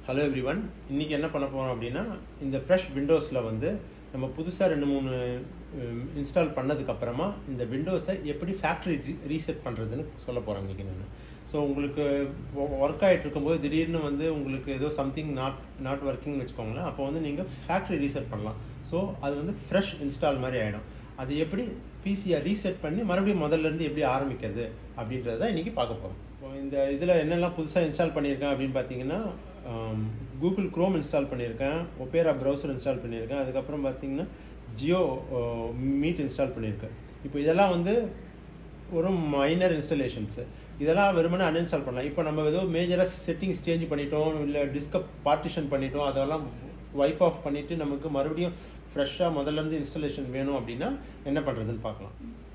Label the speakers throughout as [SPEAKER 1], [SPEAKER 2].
[SPEAKER 1] Hello everyone இன்னைக்கு என்ன பண்ண போறோம் அப்படின்னா இந்த ஃப்ரெஷ் விண்டோஸில் வந்து நம்ம புதுசாக ரெண்டு மூணு இன்ஸ்டால் பண்ணதுக்கு அப்புறமா இந்த விண்டோஸை எப்படி ஃபேக்ட்ரி ரீசெட் பண்ணுறதுன்னு சொல்ல போகிறேன் இன்னைக்கு நான் ஸோ உங்களுக்கு ஒர்க் ஆகிட்டு இருக்கும்போது திடீர்னு வந்து உங்களுக்கு ஏதோ சம்திங் நாட் நாட் ஒர்க்கிங்னு வச்சுக்கோங்களேன் அப்போ வந்து நீங்கள் ஃபேக்ட்ரி ரீசெட் பண்ணலாம் ஸோ அது வந்து ஃப்ரெஷ் இன்ஸ்டால் மாதிரி ஆகிடும் அது எப்படி பிசியை ரீசெட் பண்ணி மறுபடியும் முதல்ல இருந்து எப்படி ஆரம்பிக்கிறது அப்படின்றத இன்னைக்கு பார்க்க போகிறோம் இப்போ இந்த இதில் என்னெல்லாம் புதுசாக இன்ஸ்டால் பண்ணியிருக்கேன் அப்படின்னு பார்த்தீங்கன்னா கூகுள் க்ரோம் இன்ஸ்டால் பண்ணியிருக்கேன் ஒப்பேரா ப்ரௌசர் இன்ஸ்டால் பண்ணியிருக்கேன் அதுக்கப்புறம் பார்த்தீங்கன்னா ஜியோ மீட் இன்ஸ்டால் பண்ணியிருக்கேன் இப்போ இதெல்லாம் வந்து ஒரு மைனர் இன்ஸ்டலேஷன்ஸு இதெல்லாம் வெறுமனே அன்இன்ஸ்டால் பண்ணலாம் இப்போ நம்ம ஏதோ மேஜராக செட்டிங்ஸ் சேஞ்ச் பண்ணிட்டோம் இல்லை டிஸ்கப் பார்ட்டிஷன் பண்ணிட்டோம் அதெல்லாம் வைப் ஆஃப் பண்ணிவிட்டு நமக்கு மறுபடியும் ஃப்ரெஷ்ஷாக முதல்ல இருந்து இன்ஸ்டலேஷன் வேணும் அப்படின்னா என்ன பண்ணுறதுன்னு பார்க்கலாம்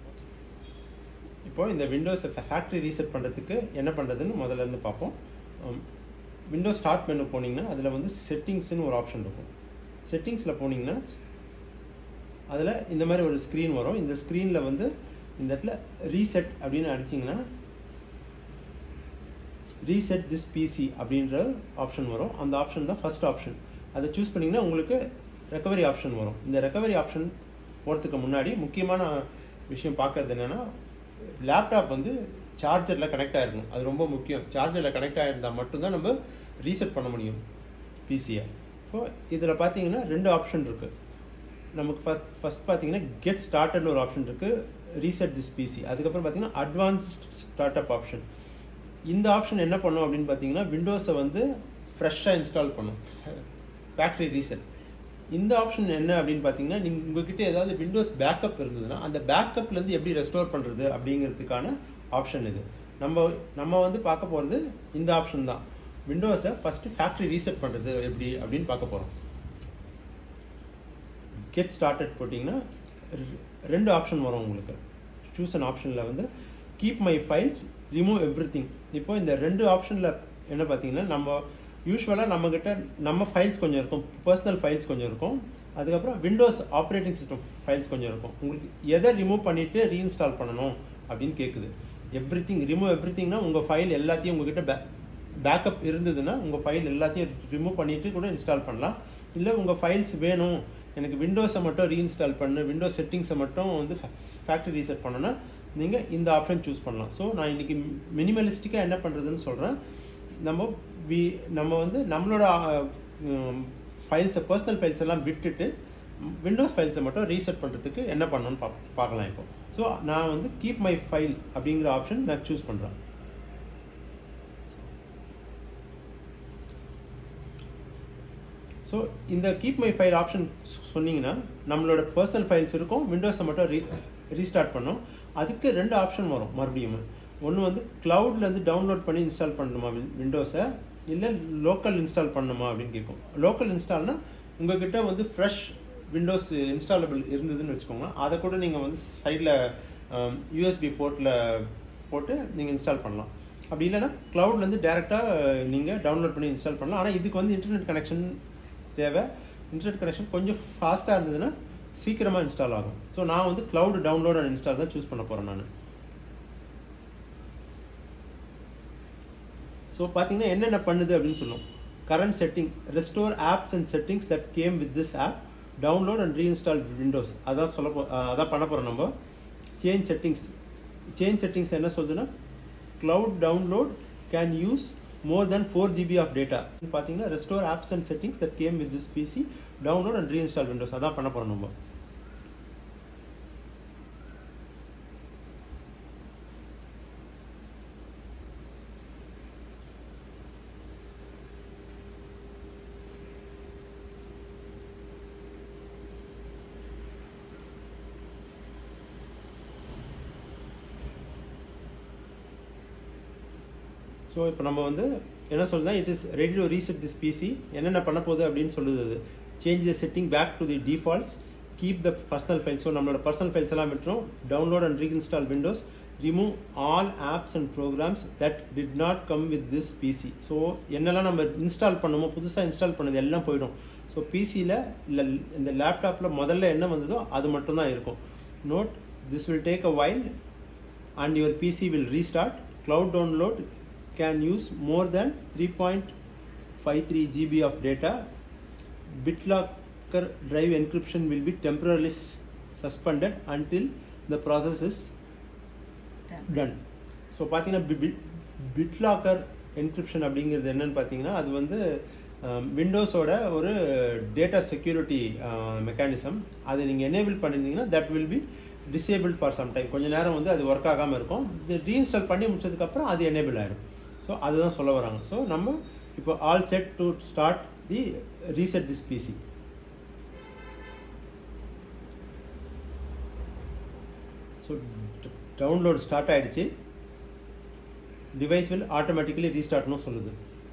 [SPEAKER 1] இப்போ இந்த விண்டோஸை ஃபேக்ட்ரி ரீசெட் பண்ணுறதுக்கு என்ன பண்ணுறதுன்னு முதல்ல இருந்து பார்ப்போம் விண்டோஸ் ஸ்டார்ட் மெனு போனீங்கன்னா அதில் வந்து செட்டிங்ஸ்னு ஒரு ஆப்ஷன் இருக்கும் செட்டிங்ஸில் போனீங்கன்னா அதில் இந்த மாதிரி ஒரு ஸ்க்ரீன் வரும் இந்த ஸ்க்ரீனில் வந்து இந்த இடத்துல ரீசெட் அப்படின்னு அடிச்சிங்கன்னா ரீசெட் திஸ் பிசி அப்படின்ற ஆப்ஷன் வரும் அந்த ஆப்ஷன் தான் ஃபர்ஸ்ட் ஆப்ஷன் அதை சூஸ் பண்ணிங்கன்னா உங்களுக்கு ரெக்கவரி ஆப்ஷன் வரும் இந்த ரெக்கவரி ஆப்ஷன் போகிறதுக்கு முன்னாடி முக்கியமான விஷயம் பார்க்கறது என்னென்னா லேப்டாப் வந்து சார்ஜரில் கனெக்ட் ஆகிருக்கும் அது ரொம்ப முக்கியம் சார்ஜரில் கனெக்ட் ஆகிருந்தால் மட்டும்தான் நம்ம ரீசெட் பண்ண முடியும் பிசியை இப்போ இதில் பார்த்தீங்கன்னா ரெண்டு ஆப்ஷன் இருக்குது நமக்கு ஃபஸ்ட் ஃபஸ்ட் பார்த்தீங்கன்னா கெட் ஸ்டார்டட்னு ஒரு ஆப்ஷன் இருக்குது ரீசெட் திஸ் பிசி அதுக்கப்புறம் பார்த்தீங்கன்னா அட்வான்ஸ்ட் ஸ்டார்ட் அப் ஆப்ஷன் இந்த ஆப்ஷன் என்ன பண்ணும் அப்படின்னு பார்த்தீங்கன்னா விண்டோஸை வந்து ஃப்ரெஷ்ஷாக இன்ஸ்டால் பண்ணும் ஃபேக்ட்ரி ரீசெட் இந்த ஆப்ஷன் என்ன அப்படின்னு பார்த்தீங்கன்னா நீங்கள் உங்ககிட்ட ஏதாவது விண்டோஸ் பேக்கப் இருந்ததுன்னா அந்த பேக்கப்லேருந்து எப்படி ரெஸ்டோர் பண்ணுறது அப்படிங்கிறதுக்கான ஆப்ஷன் இது நம்ம நம்ம வந்து பார்க்க போகிறது இந்த ஆப்ஷன் தான் விண்டோஸை ஃபஸ்ட்டு ஃபேக்ட்ரி ரீசெட் பண்ணுறது எப்படி அப்படின்னு பார்க்க போகிறோம் கெட் ஸ்டார்டட் போட்டிங்கன்னா ரெண்டு ஆப்ஷன் வரும் உங்களுக்கு சூஸ் அன் ஆப்ஷனில் வந்து keep my files remove everything இப்போ இந்த ரெண்டு ஆப்ஷனில் என்ன பார்த்தீங்கன்னா நம்ம யூஸ்வலாக நம்மக்கிட்ட நம்ம ஃபைல்ஸ் கொஞ்சம் இருக்கும் பர்சனல் ஃபைல்ஸ் கொஞ்சம் இருக்கும் அதுக்கப்புறம் விண்டோஸ் ஆப்ரேட்டிங் சிஸ்டம் ஃபைல்ஸ் கொஞ்சம் இருக்கும் உங்களுக்கு எதை ரிமூவ் பண்ணிவிட்டு ரீஇன்ஸ்டால் பண்ணணும் அப்படின்னு கேட்குது எவ்ரி திங் ரிமூவ் எவ்ரி திங்னா உங்கள் ஃபைல் எல்லாத்தையும் உங்ககிட்ட பே பேக்கப் இருந்ததுன்னா உங்கள் ஃபைல் எல்லாத்தையும் ரிமூவ் பண்ணிவிட்டு கூட இன்ஸ்டால் பண்ணலாம் இல்லை உங்கள் ஃபைல்ஸ் வேணும் எனக்கு விண்டோஸை மட்டும் ரீஇன்ஸ்டால் பண்ணு விண்டோஸ் செட்டிங்ஸை மட்டும் வந்து ஃபேக்ட்ரி ரீசெட் பண்ணோன்னா நீங்கள் இந்த ஆப்ஷன் சூஸ் பண்ணலாம் ஸோ நான் இன்றைக்கி மினிமலிஸ்டிக்காக என்ன பண்ணுறதுன்னு சொல்கிறேன் நம்ம வி நம்ம வந்து நம்மளோட ஃபைல்ஸை பர்சனல் ஃபைல்ஸ் எல்லாம் விட்டுட்டு விண்டோஸ் ஃபைல்ஸை மட்டும் ரீசெட் பண்ணுறதுக்கு என்ன பண்ணணும்னு பா பார்க்கலாம் இப்போ ஸோ நான் வந்து கீப் மை ஃபைல் அப்படிங்கிற ஆப்ஷன் நான் சூஸ் பண்ணுறேன் ஸோ இந்த கீப் மை ஃபைல் ஆப்ஷன் சொன்னீங்கன்னா நம்மளோட பர்சனல் ஃபைல்ஸ் இருக்கும் விண்டோஸை மட்டும் ரீ ரீஸ்டார்ட் பண்ணோம் அதுக்கு ரெண்டு ஆப்ஷன் வரும் மறுபடியும் ஒன்று வந்து க்ளவுட்லேருந்து டவுன்லோட் பண்ணி இன்ஸ்டால் பண்ணணுமா விண்டோஸை இல்லை லோக்கல் இன்ஸ்டால் பண்ணணுமா அப்படின்னு கேட்கும் லோக்கல் இன்ஸ்டால்னா உங்ககிட்ட வந்து ஃப்ரெஷ் விண்டோஸ் இன்ஸ்டாலபிள் இருந்ததுன்னு வச்சுக்கோங்க அதை கூட நீங்கள் வந்து சைடில் யூஎஸ்பி போர்ட்டில் போட்டு நீங்கள் இன்ஸ்டால் பண்ணலாம் அப்படி இல்லைன்னா க்ளவுட்லேருந்து டேரெக்டாக நீங்கள் டவுன்லோட் பண்ணி இன்ஸ்டால் பண்ணலாம் ஆனால் இதுக்கு வந்து இன்டர்நெட் கனெக்ஷன் தேவை இன்டர்நெட் கனெக்ஷன் கொஞ்சம் ஃபாஸ்ட்டாக இருந்ததுன்னா சீக்கிரமாக இன்ஸ்டால் ஆகும் ஸோ நான் வந்து க்ளவுட் டவுன்லோட் அண்ட் இன்ஸ்டால் தான் சூஸ் பண்ண போகிறேன் நான் ஸோ பார்த்தீங்கன்னா என்னென்ன பண்ணுது அப்படின்னு சொல்லும் current setting restore apps and settings that came with this app download and reinstall Windows அதான் சொல்ல போ அதான் பண்ண போகிறோம் நம்ம சேஞ்ச் செட்டிங்ஸ் சேஞ்ச் செட்டிங்ஸ் என்ன சொல்லுதுன்னா cloud download can use more then four GB of data பார்த்தீங்கன்னா restore apps and settings that came with this PC download and reinstall Windows அதான் பண்ண போகிறோம் நம்ம ஸோ இப்போ நம்ம வந்து என்ன சொல்லுதா it is ready to reset this PC என்னென்ன பண்ண போகுது அப்படின்னு சொல்லுது அது change the setting back to the defaults keep the personal files so நம்மளோட பர்சனல் ஃபைல்ஸ் எல்லாம் விட்டுரும் download and reinstall Windows remove all apps and programs that did not come with this PC so என்னெல்லாம் நம்ம install பண்ணுமோ புதுசாக install பண்ணது எல்லாம் போயிடும் ஸோ பிசியில் இல்லை இந்த லேப்டாப்பில் முதல்ல என்ன வந்ததோ அது மட்டும்தான் இருக்கும் note this will take a while and your PC will restart cloud download can use more than 3.5 five three GB of data BitLocker drive encryption will be temporarily suspended until the process is done. So பார்த்தீங்கன்னா BitLocker encryption அப்படிங்கிறது என்னன்னு பார்த்தீங்கன்னா அது வந்து விண்டோஸோட ஒரு data security mechanism அதை நீங்கள் enable பண்ணியிருந்தீங்கன்னா that will be disable for some time கொஞ்சம் நேரம் வந்து அது ஒர்க் ஆகாமல் இருக்கும் இது ரீஇன்ஸ்டால் பண்ணி முடிச்சதுக்கப்புறம் அது எனேபிள் ஆகிடும் ஸோ அதுதான் சொல்ல வராங்க ஸோ நம்ம இப்போ all set to start the reset this PC so download start ஆயிடுச்சு டிவைஸ் வில் ஆட்டோமேட்டிக்கலி ரீஸ்டார்ட்னு சொல்லுது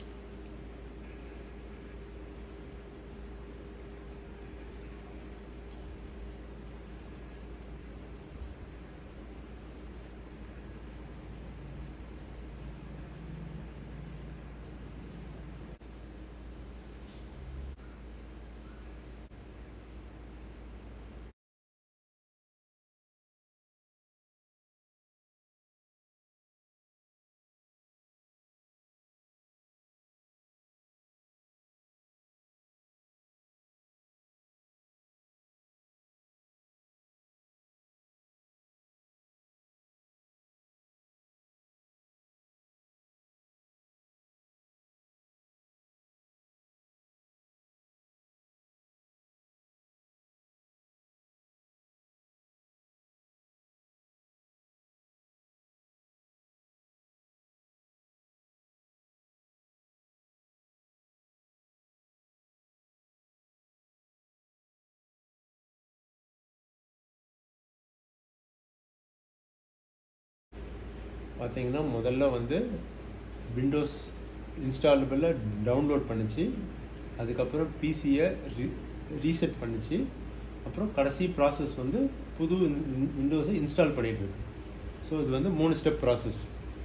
[SPEAKER 1] பார்த்தீங்கன்னா முதல்ல வந்து விண்டோஸ் இன்ஸ்டாலபிளில் டவுன்லோட் பண்ணுச்சு அதுக்கப்புறம் பிசியை ரீசெட் பண்ணுச்சு அப்புறம் கடைசி ப்ராசஸ் வந்து புது விண்டோஸை இன்ஸ்டால் பண்ணிட்டு இருக்கு ஸோ இது வந்து மூணு ஸ்டெப் ப்ராசஸ்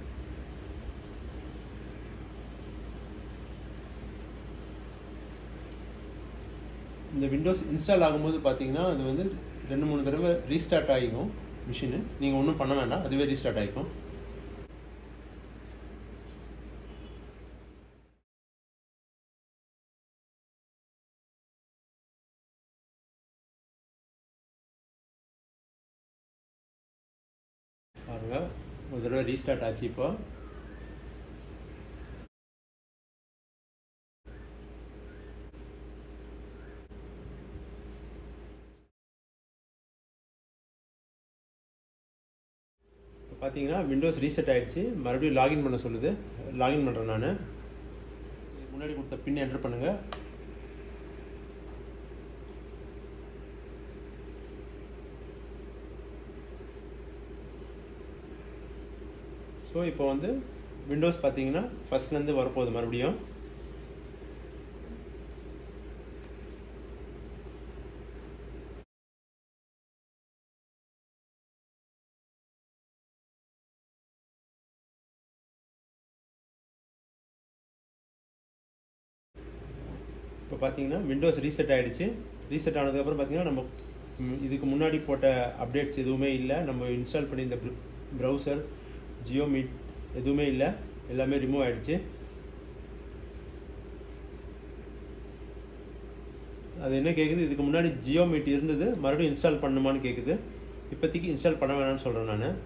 [SPEAKER 1] இந்த விண்டோஸ் இன்ஸ்டால் ஆகும்போது பார்த்தீங்கன்னா அது வந்து ரெண்டு மூணு தடவை ரீஸ்டார்ட் ஆகிக்கும் மிஷினு நீங்கள் ஒன்றும் பண்ண வேண்டாம் அதுவே ரீஸ்டார்ட் ஆகிக்கும் பாருங்க ஒரு தடவை ரீஸ்டார்ட் ஆச்சு இப்போ இப்போ பார்த்தீங்கன்னா விண்டோஸ் ரீசெட் ஆயிடுச்சு மறுபடியும் லாகின் பண்ண சொல்லுது லாகின் பண்ணுறேன் நான் முன்னாடி கொடுத்த பின் என்டர் பண்ணுங்க ஸோ இப்போ வந்து விண்டோஸ் பார்த்தீங்கன்னா ஃபர்ஸ்ட்லேருந்து வரப்போகுது மறுபடியும் இப்போ பார்த்தீங்கன்னா விண்டோஸ் ரீசெட் ஆகிடுச்சு ரீசெட் ஆனதுக்கப்புறம் பார்த்தீங்கன்னா நம்ம ம், இதுக்கு முன்னாடி போட்ட அப்டேட்ஸ் எதுவுமே இல்லை நம்ம இன்ஸ்டால் பண்ணி இந்த ப்ரௌசர் ஜியோ மீட் எதுவுமே இல்லை எல்லாமே ரிமூவ் ஆயிடுச்சு அது என்ன கேட்குது இதுக்கு முன்னாடி ஜியோ மீட் இருந்தது மறுபடியும் இன்ஸ்டால் பண்ணுமான்னு கேட்குது இப்போதைக்கு இன்ஸ்டால் பண்ண வேணாம்னு சொல்கிறேன் நான்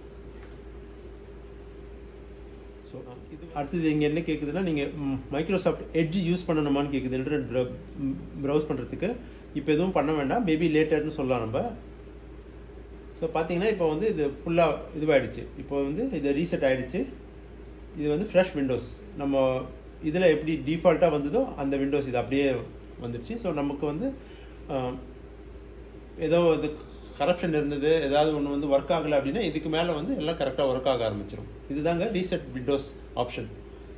[SPEAKER 1] ஸோ இது அடுத்தது இங்கே என்ன கேட்குதுன்னா நீங்கள் மைக்ரோசாஃப்ட் எட்ஜ் யூஸ் பண்ணணுமான்னு கேட்குது இன்டர்நெட் ப்ரௌஸ் பண்ணுறதுக்கு இப்போ எதுவும் பண்ண வேண்டாம் மேபி லேட்டர்னு சொல்லலாம் நம்ம ஸோ பார்த்தீங்கன்னா இப்போ வந்து இது ஃபுல்லாக இதுவாகிடுச்சு இப்போ வந்து இது ரீசெட் ஆகிடுச்சு இது வந்து ஃப்ரெஷ் விண்டோஸ் நம்ம இதில் எப்படி டிஃபால்ட்டாக வந்ததோ அந்த விண்டோஸ் இது அப்படியே வந்துடுச்சு ஸோ நமக்கு வந்து ஆஹ், ஏதோ இது கரப்ஷன் இருந்தது ஏதாவது ஒன்று வந்து ஒர்க் ஆகலை அப்படின்னா இதுக்கு மேலே வந்து எல்லாம் கரெக்டாக ஒர்க் ஆக ஆரம்பிச்சிடும் இதுதாங்க reset Windows option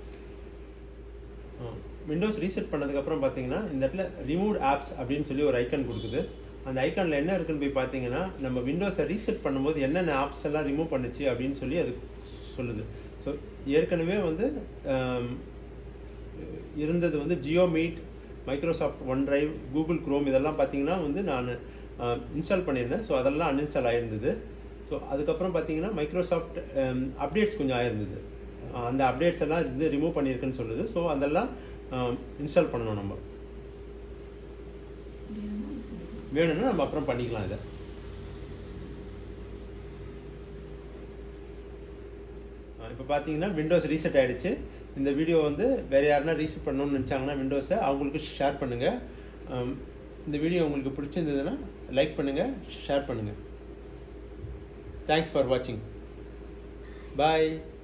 [SPEAKER 1] Windows reset பண்ணதுக்கப்புறம் பார்த்தீங்கன்னா இந்த இடத்துல ரிமூவ் ஆப்ஸ் அப்படின்னு சொல்லி ஒரு ஐக்கன் கொடுக்குது அந்த ஐக்கானில் என்ன இருக்குன்னு போய் பார்த்தீங்கன்னா நம்ம விண்டோஸை ரீசெட் பண்ணும்போது என்னென்ன ஆப்ஸ் எல்லாம் ரிமூவ் பண்ணுச்சு அப்படின்னு சொல்லி அது சொல்லுது ஸோ ஏற்கனவே வந்து ஆம், இருந்தது வந்து Jio meet Microsoft OneDrive Google Chrome இதெல்லாம் பார்த்தீங்கன்னா வந்து நான் இன்ஸ்டால் பண்ணியிருந்தேன் ஸோ அதெல்லாம் அன்இன்ஸ்டால் ஆயிருந்தது ஸோ அதுக்கப்புறம் பார்த்தீங்கன்னா மைக்ரோசாஃப்ட் அப்டேட்ஸ் கொஞ்சம் ஆயிருந்தது அஹ் அந்த அப்டேட்ஸ் எல்லாம் இது ரிமூவ் பண்ணியிருக்குன்னு சொல்லுது ஸோ அதெல்லாம் இன்ஸ்டால் பண்ணணும் நம்ம வேணும்னா நம்ம அப்புறம் பண்ணிக்கலாம் இதை இப்போ பார்த்தீங்கன்னா விண்டோஸ் ரீசெட் ஆயிடுச்சு இந்த வீடியோ வந்து வேறு யாருன்னா ரீசெட் பண்ணணும்னு நினச்சாங்கன்னா விண்டோஸை அவங்களுக்கு ஷேர் பண்ணுங்கள் இந்த வீடியோ உங்களுக்கு பிடிச்சிருந்ததுன்னா லைக் பண்ணுங்கள் ஷேர் பண்ணுங்கள் தேங்க்ஸ் ஃபார் வாட்சிங் பாய்